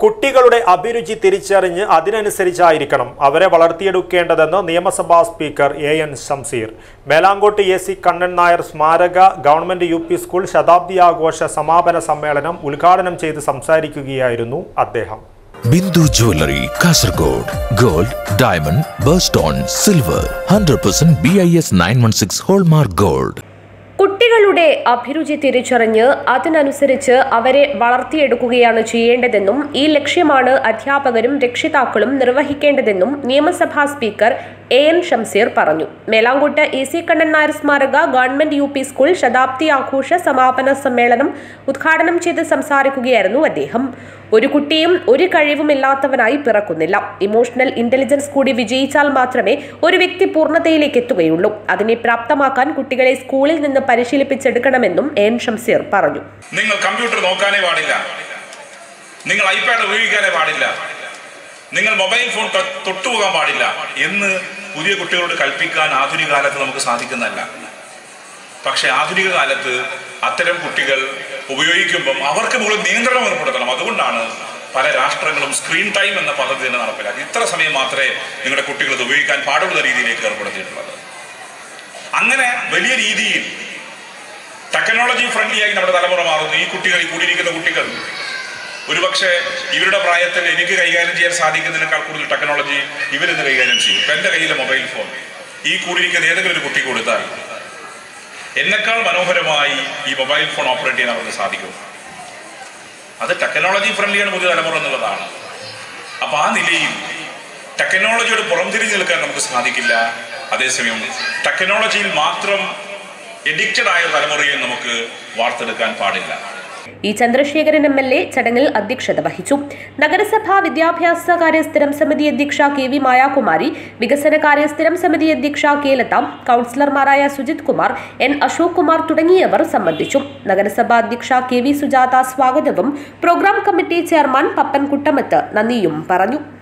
കുട്ടികളുടെ അഭിരുചി തിരിച്ചറിഞ്ഞ് അതിനനുസരിച്ചായിരിക്കണം അവരെ വളർത്തിയെടുക്കേണ്ടതെന്ന് നിയമസഭാ speaker A N Shamseer Melankot A C Kannan Nair സ്മാരക ഗവൺമെന്റ് യു പി സ്കൂൾ ശതാബ്ദി ആഘോഷ സമാപന സമ്മേളനം ഉദ്ഘാടനം ചെയ്ത് സംസാരിക്കുകയായിരുന്നു അദ്ദേഹം Bindu jewellery Kasaragod gold diamond birthstone silver hundred percent B I S nine one six hallmark gold കുട്ടികളുടെ അഭിരുചി തിരിച്ചറിഞ്ഞ് അതിനനുസരിച്ച് അവരെ വളർത്തിയെടുക്കുകയാണ് ചെയ്യേണ്ടതെന്നും ഈ ലക്ഷ്യമാണ് അധ്യാപകരും രക്ഷിതാക്കളും നിർവഹിക്കേണ്ടതെന്നും നിയമസഭാ സ്പീക്കർ എ എൻ ഷംസീർ പറഞ്ഞു മേലാങ്കോട്ട് എ സി കണ്ണൻ നായർ സ്മാരക ഗവൺമെന്റ് യു പി സ്കൂൾ ശതാബ്ദി ആഘോഷ സമാപന സമ്മേളനം ഉദ്ഘാടനം ചെയ്ത് സംസാരിക്കുകയായിരുന്നു അദ്ദേഹം ഒരു കുട്ടിയും ഒരു കഴിവുമില്ലാത്തവനായി പിറക്കുന്നില്ല ഇമോഷണൽ ഇന്റലിജൻസ് കൂടി വിജയിച്ചാൽ മാത്രമേ ഒരു വ്യക്തി പൂർണ്ണതയിലേക്ക് എത്തുകയുള്ളൂ അതിനെ പ്രാപ്തമാക്കാൻ കുട്ടികളെ സ്കൂളിൽ നിന്ന് പരിശീലിപ്പിച്ചെടുക്കണമെന്നും എൻ ഷംസീർ പറഞ്ഞു നിങ്ങൾ കമ്പ്യൂട്ടർ നോക്കാനേ പാടില്ല നിങ്ങൾ ഐപാഡ് ഉപയോഗിക്കാനേ പാടില്ല നിങ്ങൾ മൊബൈൽ ഫോൺ തൊ- തൊട്ടുപോകാൻ പാടില്ല എന്ന് പുതിയ കുട്ടികളോട് കൽപ്പിക്കാൻ ആധുനിക കാലത്ത് നമുക്ക് സാധിക്കുന്നതല്ല പക്ഷെ ആധുനിക കാലത്ത് അത്തരം കുട്ടികൾ ഉപയോഗിക്കുമ്പം അവർക്ക് മുകളിൽ നിയന്ത്രണം ഏർപ്പെടുത്തണം അതുകൊണ്ടാണ് പല രാഷ്ട്രങ്ങളും സ്ക്രീൻ ടൈം എന്ന പദ്ധതി തന്നെ നടപ്പിലാക്കി ഇത്ര സമയം മാത്രമേ നിങ്ങളുടെ കുട്ടികൾ ഇത് ഉപയോഗിക്കാൻ പാടുള്ള രീതിയിലേക്ക് ഏർപ്പെടുത്തിയിട്ടുള്ളത് അങ്ങനെ വലിയ രീതിയിൽ ടെക്നോളജി ഫ്രണ്ട്ലി ആയി നമ്മുടെ തലമുറ മാറുന്നു ഈ കുട്ടികൾ ഈ കൂടിയിരിക്കുന്ന കുട്ടികൾ ഒരുപക്ഷെ ഇവരുടെ പ്രായത്തിൽ എനിക്ക് കൈകാര്യം ചെയ്യാൻ സാധിക്കുന്നതിനേക്കാൾ കൂടുതൽ ടെക്നോളജി ഇവരിന്ന് കൈകാര്യം ചെയ്യും ഇപ്പം എൻ്റെ കയ്യിലെ മൊബൈൽ ഫോൺ ഈ കൂടിയിരിക്കുന്ന ഏതെങ്കിലും ഒരു കുട്ടി കൊടുത്താൽ എന്നെക്കാൾ മനോഹരമായി ഈ മൊബൈൽ ഫോൺ ഓപ്പറേറ്റ് ചെയ്യാൻ അവർക്ക് സാധിക്കും അത് ടെക്നോളജി ഫ്രണ്ട്ലിയാണ് പുതിയ തലമുറ എന്നുള്ളതാണ് അപ്പൊ ആ നിലയിൽ ടെക്നോളജിയോട് പുറംതിരിഞ്ഞു നിൽക്കാൻ നമുക്ക് സാധിക്കില്ല അതേസമയം ടെക്നോളജിയിൽ മാത്രം എഡിക്റ്റഡ് ആയ തലമുറയെ നമുക്ക് വാർത്തെടുക്കാൻ പാടില്ല E Chandrasekharan M L A ചടങ്ങിൽ അധ്യക്ഷത വഹിച്ചു നഗരസഭാ വിദ്യാഭ്യാസ കാര്യ സ്ഥിരം സമിതി അധ്യക്ഷ കെ വി മായാകുമാരി വികസനകാര്യ സ്ഥിരം സമിതി അധ്യക്ഷ കെ ലത കൌൺസിലർമാരായ സുജിത് കുമാർ എൻ അശോക് കുമാർ തുടങ്ങിയവർ സംബന്ധിച്ചു നഗരസഭാ അധ്യക്ഷ കെ വി സുജാത സ്വാഗതവും programme committee chairman Pappan Kuttamath നന്ദിയും പറഞ്ഞു